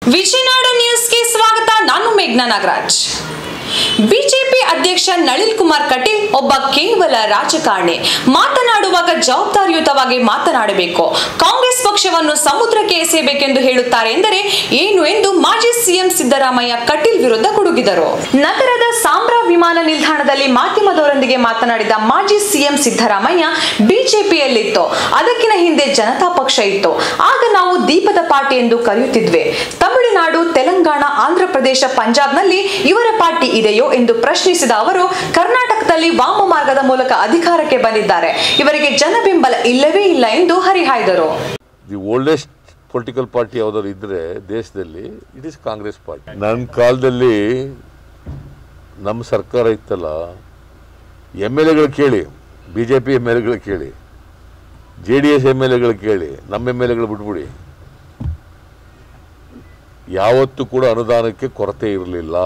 ವಿಜಯನಾಡು ನ್ಯೂಸ್ಗೆ ಸ್ವಾಗತ ನಾನು ಮೇಘ್ನಾ ನಾಗರಾಜ್ ಬಿಜೆಪಿ ಅಧ್ಯಕ್ಷ ನಳಿನ್ ಕುಮಾರ್ ಕಟೀಲ್ ಒಬ್ಬ ಕೇವಲ ರಾಜಕಾರಣಿ ಮಾತನಾಡುವಾಗ ಜವಾಬ್ದಾರಿಯುತವಾಗಿ ಮಾತನಾಡಬೇಕು ಕಾಂಗ್ರೆಸ್ ಪಕ್ಷವನ್ನು ಸಮುದ್ರಕ್ಕೆ ಎಸೆಯಬೇಕೆಂದು ಹೇಳುತ್ತಾರೆ ಎಂದರೆ ಏನು ಎಂದು ಮಾಜಿ ಸಿಎಂ ಸಿದ್ದರಾಮಯ್ಯ ಕಟೀಲ್ ವಿರುದ್ಧ ಗುಡುಗಿದರು ನಗರದ ಸಾಂಬ್ರಾ ವಿಮಾನ ನಿಲ್ದಾಣದಲ್ಲಿ ಮಾಧ್ಯಮದವರೊಂದಿಗೆ ಮಾತನಾಡಿದ ಮಾಜಿ ಸಿಎಂ ಸಿದ್ದರಾಮಯ್ಯ ಬಿಜೆಪಿಯಲ್ಲಿತ್ತು ಅದಕ್ಕಿಂತ ಹಿಂದೆ ಜನತಾ ಪಕ್ಷ ಇತ್ತು ಆಗ ನಾವು ದೀಪದ ಪಾರ್ಟಿ ಎಂದು ಕರೆಯುತ್ತಿದ್ವಿ ತಮಿಳುನಾಡು ತೆಲಂಗಾಣ ಆಂಧ್ರಪ್ರದೇಶ ಪಂಜಾಬ್ನಲ್ಲಿ ಇವರ ಪಾರ್ಟಿ ಇದೆಯೋ ಎಂದು ಪ್ರಶ್ನಿಸಿದ ಅವರು ಕರ್ನಾಟಕದಲ್ಲಿ ವಾಮ ಮಾರ್ಗದ ಮೂಲಕ ಅಧಿಕಾರಕ್ಕೆ ಬಂದಿದ್ದಾರೆ ಇವರಿಗೆ ಜನಬೆಂಬಲ ಇಲ್ಲವೇ ಇಲ್ಲ ಎಂದು ಹರಿಹಾಯ್ದರು ದಿ ಓಲ್ಡೆಸ್ಟ್ ಪೊಲಿಟಿಕಲ್ ಪಾರ್ಟಿ ಯಾವ್ದಾದ್ರು ಇದ್ರೆ ದೇಶದಲ್ಲಿ ಇಟ್ ಇಸ್ ಕಾಂಗ್ರೆಸ್ ಪಾರ್ಟಿ ನನ್ನ ಕಾಲದಲ್ಲಿ ನಮ್ಮ ಸರ್ಕಾರ ಇತ್ತಲ್ಲ ಎಮ್ ಎಲ್ ಎಗಳು ಕೇಳಿ B J P M L ಎಗಳು ಕೇಳಿ J D S M L ಎಗಳು ಕೇಳಿ ನಮ್ಮ ಎಮ್ ಎಲ್ ಎಗಳು ಬಿಟ್ಬಿಡಿ ಯಾವತ್ತೂ ಕೂಡ ಅನುದಾನಕ್ಕೆ ಕೊರತೆ ಇರಲಿಲ್ಲ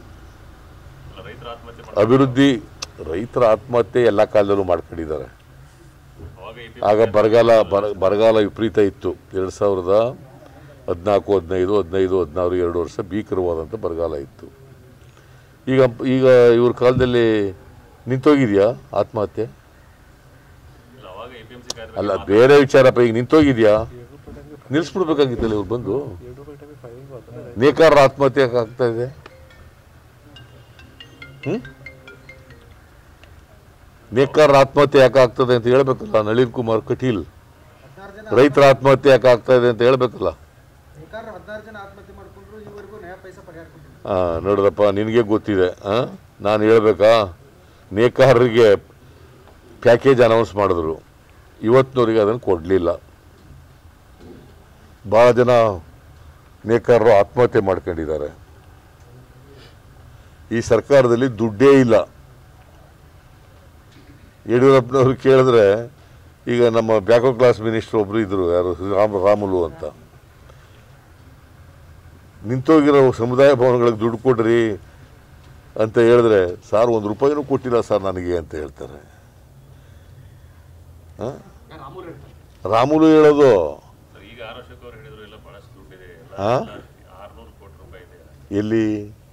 ಅಭಿವೃದ್ಧಿ ರೈತರ ಆತ್ಮಹತ್ಯೆ ಎಲ್ಲ ಕಾಲದಲ್ಲೂ ಮಾಡ್ಕೊಂಡಿದ್ದಾರೆ ಆಗ ಬರಗಾಲ ಬರ ಬರಗಾಲ ವಿಪರೀತ ಇತ್ತು ಎರಡು ಸಾವಿರದ ಹದಿನಾಲ್ಕು ಹದಿನೈದು ಹದಿನೈದು ಹದಿನಾರು ಎರಡು ವರ್ಷ ಭೀಕರವಾದಂಥ ಬರಗಾಲ ಇತ್ತು ಈಗ ಈಗ ಇವ್ರ ಕಾಲದಲ್ಲಿ ನಿಂತೋಗಿದೆಯಾ ಆತ್ಮಹತ್ಯೆ ಅಲ್ಲ ಬೇರೆ ವಿಚಾರಪ್ಪ ಈಗ ನಿಂತೋಗಿದ್ಯಾ ನಿಲ್ಲಿಸ್ಬಿಡ್ಬೇಕಾಗಿತ್ತಲ್ಲ ಇವ್ರು ಬಂದು ನೇಕಾರರ ಆತ್ಮಹತ್ಯೆ ಯಾಕೆ ಆಗ್ತಾ ಇದೆ ಹ್ಮ್ ನೇಕಾರರ ಆತ್ಮಹತ್ಯೆ ಯಾಕೆ ಆಗ್ತದೆ ಅಂತ ಹೇಳ್ಬೇಕಲ್ಲ ನಳಿನ್ ಕುಮಾರ್ ಕಟೀಲ್ ರೈತರ ಆತ್ಮಹತ್ಯೆ ಯಾಕೆ ಆಗ್ತಾ ಇದೆ ಅಂತ ಹೇಳ್ಬೇಕಲ್ಲ ನೇಕಾರರು ಹದಿನಾರು ಜನ ಆತ್ಮಹತ್ಯೆ ಮಾಡ್ಕೊಂಡ್ರು ಈವರೆಗೂ ನಯ ಪೈಸಾ ಪರಿಹಾರ ಕೊಟ್ಟಿಲ್ಲ ಆ, ನೋಡ್ರಪ್ಪ ನಿನಗೆ ಗೊತ್ತಿದೆ ಆ? ನಾನು ಹೇಳ್ಬೇಕಾ ನೇಕಾರರಿಗೆ ಪ್ಯಾಕೇಜ್ ಅನೌನ್ಸ್ ಮಾಡಿದ್ರು ಇವತ್ತಿನವರಿಗೆ ಅದನ್ನು ಕೊಡಲಿಲ್ಲ ಭಾಳ ಜನ ನೇಕಾರರು ಆತ್ಮಹತ್ಯೆ ಮಾಡ್ಕೊಂಡಿದ್ದಾರೆ ಈ ಸರ್ಕಾರದಲ್ಲಿ ದುಡ್ಡೇ ಇಲ್ಲ ಯಡಿಯೂರಪ್ಪನವ್ರು ಕೇಳಿದ್ರೆ ಈಗ ನಮ್ಮ ಬ್ಯಾಕೋ ಕ್ಲಾಸ್ ಮಿನಿಸ್ಟರ್ ಒಬ್ರು ಇದ್ರು ಯಾರು ರಾಮ್ ರಾಮುಲು ಅಂತ ನಿಂತೋಗಿರೋ ಸಮುದಾಯ ಭವನಗಳಿಗೆ ದುಡ್ಡು ಕೊಡ್ರಿ ಅಂತ ಹೇಳಿದ್ರೆ ಸಾರ್ ಒಂದು ರೂಪಾಯಿನೂ ಕೊಟ್ಟಿಲ್ಲ ಸರ್ ನನಗೆ ಅಂತ ಹೇಳ್ತಾರೆ ಆ? ರಾಮುಲು ಹೇಳೋದು ಈಗ ಆರ್ ಅಶೋಕ್ ಅವರು ಹೇಳಿದ್ರು ಎಲ್ಲ ಬಹಳಷ್ಟು ದುಡ್ಡಿದೆ ಎಲ್ಲ ಆ? ಆರ್ನೂರು ಕೋಟಿ ರೂಪಾಯಿ ಇದೆ ಎಲ್ಲಿ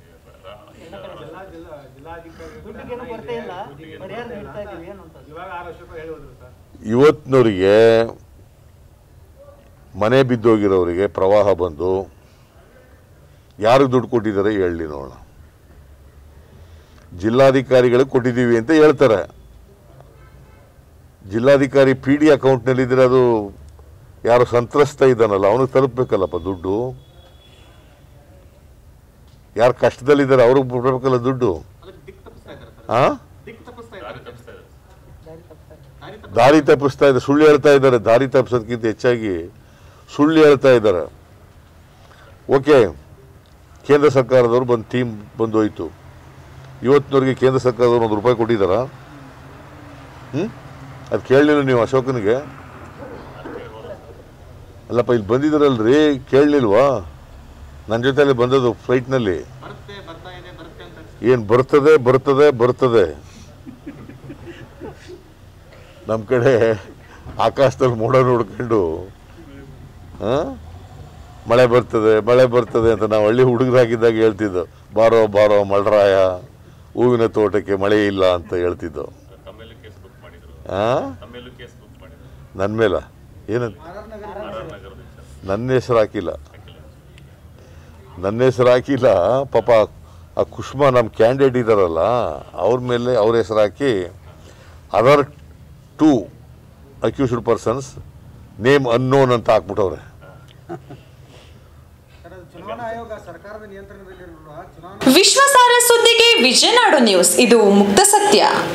ದುಡ್ಡಿಗೇನು ಕೊರತೆ ಇಲ್ಲ ಪರಿಹಾರ ನೀಡ್ತಾ ಇದೀವಿ ಏನು ಅಂತ ಇವಾಗ ಆರು ವರ್ಷಕ್ಕೂ ಹೇಳಿ ಹೋದ್ರು ಸರ್ ಇವತ್ತಿನವರಿಗೆ ಮನೆ ಬಿದ್ದೋಗಿರೋರಿಗೆ ಪ್ರವಾಹ ಬಂದು ಯಾರಿಗೆ ದುಡ್ಡು ಕೊಟ್ಟಿದ್ದಾರೆ ಹೇಳಿ ನೋಡೋಣ ಜಿಲ್ಲಾಧಿಕಾರಿಗಳಿಗೆ ಕೊಟ್ಟಿದ್ದೀವಿ ಅಂತ ಹೇಳ್ತಾರೆ ಜಿಲ್ಲಾಧಿಕಾರಿ ಪಿ ಡಿ ಅಕೌಂಟ್ನಲ್ಲಿದ್ದರೆ ಅದು ಯಾರು ಸಂತ್ರಸ್ತ ಇದ್ದಾನಲ್ಲ ಅವನಿಗೆ ತಲುಪಬೇಕಲ್ಲಪ್ಪ ದುಡ್ಡು ಯಾರು ಕಷ್ಟದಲ್ಲಿದ್ದಾರೆ ಅವ್ರಿಗೆ ಬಿಡ್ಬೇಕಲ್ಲ ದುಡ್ಡು ಆ ದಾರಿ ತಪ್ಪಿಸ್ತಾ ಇದ್ದಾರೆ ಸುಳ್ಳು ಹೇಳ್ತಾ ಇದ್ದಾರೆ ದಾರಿ ತಪ್ಪಿಸೋದಕ್ಕಿಂತ ಹೆಚ್ಚಾಗಿ ಸುಳ್ಳು ಹೇಳ್ತಾ ಇದ್ದಾರೆ ಓಕೆ ಕೇಂದ್ರ ಸರ್ಕಾರದವ್ರು ಬಂದು ಟೀಮ್ ಬಂದು ಹೋಯ್ತು ಇವತ್ತಿನವ್ರಿಗೆ ಕೇಂದ್ರ ಸರ್ಕಾರದವ್ರು ಒಂದು ರೂಪಾಯಿ ಕೊಟ್ಟಿದ್ದಾರಾ ಹ್ಞೂ ಅದು ಕೇಳಲಿಲ್ಲ ನೀವು ಅಶೋಕನಿಗೆ ಅಲ್ಲಪ್ಪ ಇಲ್ಲಿ ಬಂದಿದ್ದಾರಲ್ರಿ ಕೇಳಲಿಲ್ವಾ ನನ್ನ ಜೊತೆಲಿ ಬಂದದ್ದು ಫ್ಲೈಟ್ನಲ್ಲಿ ಬರುತ್ತೆ ಬರ್ತಾ ಇದೆ ಬರುತ್ತೆ ಅಂತ ಏನು ಬರ್ತದೆ ಬರ್ತದೆ ಬರ್ತದೆ ನಮ್ಮ ಕಡೆ ಆಕಾಶದಲ್ಲಿ ಮೋಡ ನೋಡ್ಕೊಂಡು ಆ? ಮಳೆ ಬರ್ತದೆ ಮಳೆ ಬರ್ತದೆ ಅಂತ ನಾವು ಹಳ್ಳಿ ಹುಡುಗರಾಗಿದ್ದಾಗ ಹೇಳ್ತಿದ್ದೋ ಬಾರೋ ಬಾರೋ ಮಳರಾಯ ಹೂವಿನ ತೋಟಕ್ಕೆ ಮಳೆ ಇಲ್ಲ ಅಂತ ಹೇಳ್ತಿದ್ದೋ ತಮ್ಮೆಲ್ಲೂ ಕೇಸ್ ಬುಕ್ ಮಾಡಿದ್ರು ಆ ತಮ್ಮೆಲ್ಲೂ ಕೇಸ್ ಬುಕ್ ಮಾಡಿದ್ರು ನನ್ನ ಮೇಲ ಏನಂತ R R Nagar R R ನಗರದಿಂದ ನನ್ನ ಹೆಸರು ಹಾಕಿಲ್ಲ ನನ್ನ ಹೆಸರು ಹಾಕಿಲ್ಲ ಪಾಪ ಆ ಕುಷ್ಮಾ ನಮ್ಮ ಕ್ಯಾಂಡಿಡೇಟ್ ಇದ್ದಾರಲ್ಲ ಅವ್ರ ಮೇಲೆ ಅವ್ರ ಹೆಸರು ಹಾಕಿ other two accused persons name unknown ಅಂತ ಹಾಕ್ಬಿಟ್ಟವ್ರೆ ಸರ್ ಅದು ಚುನಾವಣಾ ಆಯೋಗ ಸರ್ಕಾರದ ನಿಯಂತ್ರಣದಲ್ಲಿರುವ ಚುನಾವಣಾ ವಿಶ್ವಾಸಾರ್ಹ ಸುದ್ದಿಗೆ ವಿಜಯನಾಡು ನ್ಯೂಸ್ ಇದು ಮುಕ್ತ ಸತ್ಯ